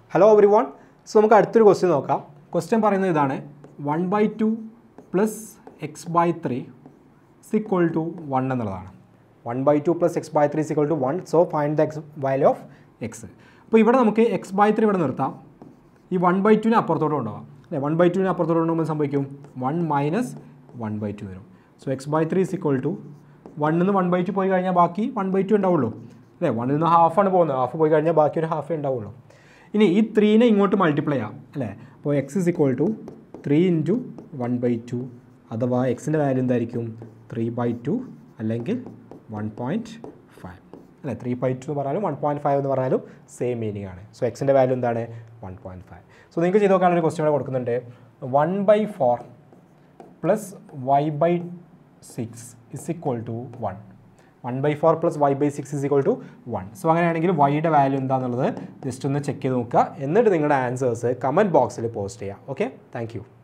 hello every one so നമുക്ക് അടുത്തൊരു question നോക്കാം ക്വസ്റ്റ്യൻ പറയുന്നത് ഇതാണ് one by two plus X by three is equal two one എന്നുള്ളതാണ് one by two plus X by three is equal two one so find the X value of X അപ്പോൾ ഇവിടെ നമുക്ക് X by three ഇവിടെ നിർത്താം ഈ one by ടുവിനെ അപ്പുറത്തോട്ട് കൊണ്ടുപോകാം അല്ലേ വൺ ബൈ ടുവിനെ അപ്പുറത്തോട്ട് കൊണ്ടുപോകുമ്പോൾ സംഭവിക്കും one minus one by two വരും so X by three is equal two വണ്ണിൽ നിന്ന് വൺ ബൈ ടു പോയി കഴിഞ്ഞാൽ ബാക്കി വൺ ബൈ ടു ഉണ്ടാവുള്ളൂ അല്ലേ വണ്ണിൽ നിന്ന് ഹാഫാണ് പോകുന്നത് ഹാഫ് പോയി കഴിഞ്ഞാൽ ബാക്കി ഒരു ഹാഫേ ഉണ്ടാവുള്ളൂ ഇനി ഈ ത്രീനെ ഇങ്ങോട്ട് മൾട്ടിപ്ലൈ ചെയ്യാം അല്ലേ അപ്പോൾ X is equal to three into one by two അഥവാ എക്സിൻ്റെ വാല്യൂ എന്തായിരിക്കും ത്രീ ബൈ ടു അല്ലെങ്കിൽ വൺ പോയിൻറ്റ് ഫൈവ് അല്ലേ ത്രീ ബൈ ടു എന്ന് പറഞ്ഞാലും വൺ പോയിൻറ്റ് ഫൈവ് എന്ന് പറഞ്ഞാലും സെയിം മീനിങ് ആണ് സോ എക്സിൻ്റെ വാല്യൂ എന്താണ് വൺ പോയിൻറ്റ് ഫൈവ് സോ നിങ്ങൾക്ക് ചെയ്ത് നോക്കാനുള്ള ഒരു ക്വസ്റ്റ്യൻ ഇവിടെ കൊടുക്കുന്നുണ്ട് one by four plus Y by six is equal to one one by four plus Y by six is equal to one so അങ്ങനെയാണെങ്കിൽ വൈയുടെ വാല്യൂ എന്താണെന്നുള്ളത് ജസ്റ്റ് ഒന്ന് ചെക്ക് ചെയ്ത് നോക്കുക എന്നിട്ട് നിങ്ങളുടെ ആൻസേഴ്സ് കമൻറ്റ് ബോക്സിൽ പോസ്റ്റ് ചെയ്യുക ഓക്കെ താങ്ക് യു